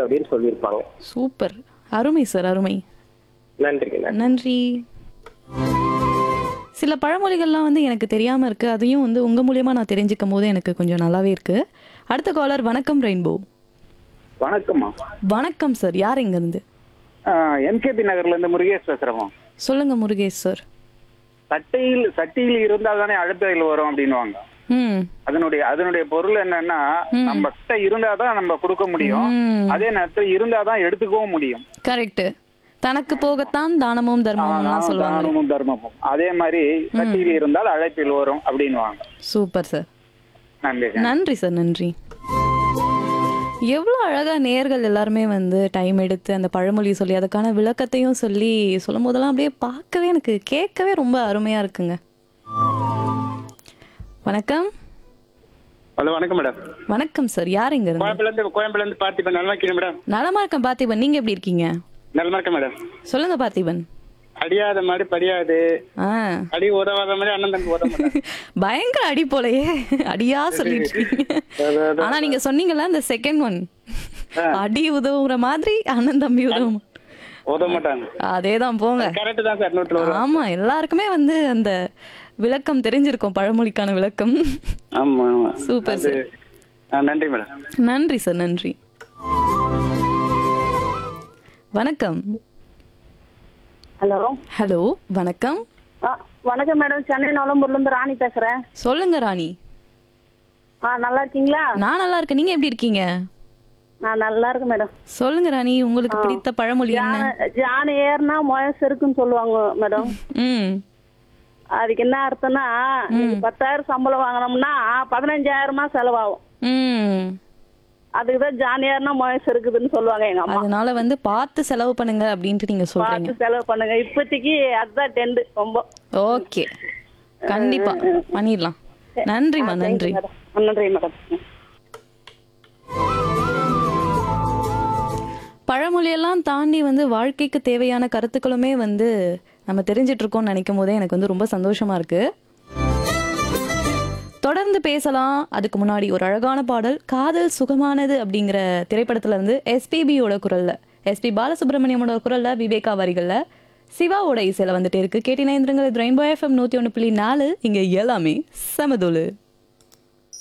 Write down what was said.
அப்படின்னு சொல்லியிருப்பாங்க சூப்பர் அருமை சார் அருமை நன்றிங்க நன்றி நன்றி சில பழமொழிகள்லாம் வந்து எனக்கு தெரியாம இருக்கு அதையும் வந்து உங்க மூலியமா நான் தெரிஞ்சுக்கும் போது எனக்கு கொஞ்சம் நல்லாவே இருக்கு அடுத்த காலர் வணக்கம் ரெயின்போ வணக்கம்மா வணக்கம் சார் யார் இங்க இருந்து எம்கேபி நகர்ல இருந்து முருகேஷ் பேசுறோம் சொல்லுங்க முருகேஷ் சார் சட்டையில் சட்டியில் இருந்தால் தானே அழுத்தையில் வரும் அப்படின்னுவாங்க ம் அதனுடைய அதனுடைய பொருள் என்னன்னா நம்ம கிட்ட இருந்தாதான் நம்ம கொடுக்க முடியும் ம். அதே நேரத்தில் இருந்தாதான் எடுத்துக்கவும் முடியும் கரெக்ட் தனக்கு போகத்தான் தானமும் தர்மமும்லாம் சொல்லுவாங்க தானமும் தர்மமும் அதே மாதிரி சட்டியில் இருந்தால் அழைப்பில் வரும் அப்படின்னுவாங்க சூப்பர் சார் நன்றி நன்றி சார் நன்றி எவ்வளோ அழகா நேர்கள் எல்லாருமே வந்து டைம் எடுத்து அந்த பழமொழி சொல்லி அதுக்கான விளக்கத்தையும் சொல்லி சொல்லும் போதெல்லாம் அப்படியே பார்க்கவே எனக்கு கேட்கவே ரொம்ப அருமையா இருக்குங்க வணக்கம் ஹலோ வணக்கம் மேடம் வணக்கம் சார் யார் இங்க இருந்து கோயம்புல இருந்து கோயம்புல இருந்து பார்த்திபன் நல்லா இருக்கீங்க மேடம் நலமா இருக்கேன் பார்த்திபன் நீங்க எப்படி இருக்கீங்க நல்லா இருக்கேன் மேடம் சொல்லுங்க பார்த்திபன் அடியாத மாதிரி படியாது ஆ அடி உதவாத மாதிரி அண்ணன் தம்பி உதவ மாட்டாங்க பயங்கர அடி போலயே அடியா சொல்லிட்டு இருக்கீங்க ஆனா நீங்க சொன்னீங்கல்ல அந்த செகண்ட் ஒன் அடி உதவுற மாதிரி அண்ணன் தம்பி உதவும் உதவ மாட்டாங்க அதேதான் போங்க கரெக்ட் தான் சார் நூற்றுல வரும் ஆமா எல்லாருக்குமே வந்து அந்த விளக்கம் தெரிஞ்சிருக்கும் பழமொழிக்கான விளக்கம் ஆமா ஆமா சூப்பர் அது சார் ஆ, நன்றி மேடம் நன்றி சார் நன்றி வணக்கம் ஹலோ ஹலோ வணக்கம் ஆ வணக்கம் மேடம் சென்னை நலம்பூர்ல இருந்து ராணி பேசுறேன் சொல்லுங்க ராணி ஆ நல்லா இருக்கீங்களா நான் நல்லா இருக்கேன் நீங்க எப்படி இருக்கீங்க நான் நல்லா இருக்கேன் மேடம் சொல்லுங்க ராணி உங்களுக்கு பிடித்த பழமொழி என்ன ஜான ஜான ஏறுனா முயசு இருக்குன்னு சொல்லுவாங்க மேடம் ம் அதுக்கு என்ன அர்த்தம்னா நீங்க பத்தாயிரம் சம்பளம் வாங்கினோம்னா பதினஞ்சாயிரமா செலவாகும் ம் அதுக்கு தான் ஜான் ஏறுனா முயசு இருக்குதுன்னு சொல்லுவாங்க எங்க அம்மா அதனால வந்து பார்த்து செலவு பண்ணுங்க அப்படின்ட்டு நீங்க சொல்றீங்க பார்த்து செலவு பண்ணுங்க இப்போதைக்கு அதுதான் டெண்டு ரொம்ப ஓகே கண்டிப்பா பண்ணிடலாம் நன்றிம்மா நன்றி மேடம் நன்றி மேடம் பழமொழியெல்லாம் தாண்டி வந்து வாழ்க்கைக்கு தேவையான கருத்துக்களுமே வந்து நம்ம தெரிஞ்சிட்டு இருக்கோம்னு நினைக்கும் போதே எனக்கு வந்து ரொம்ப சந்தோஷமா இருக்கு தொடர்ந்து பேசலாம் அதுக்கு முன்னாடி ஒரு அழகான பாடல் காதல் சுகமானது அப்படிங்கிற திரைப்படத்துல இருந்து எஸ்பிபியோட குரல்ல எஸ்பி பாலசுப்ரமணியமோட குரல்ல விவேகா வரிகள்ல சிவாவோட இசையில வந்துட்டு இருக்கு கேட்டினா இந்திரங்கள் ரெயின்போ எஃப்எம் நூத்தி ஒன்று புள்ளி நாலு இங்க எல்லாமே சமதோலு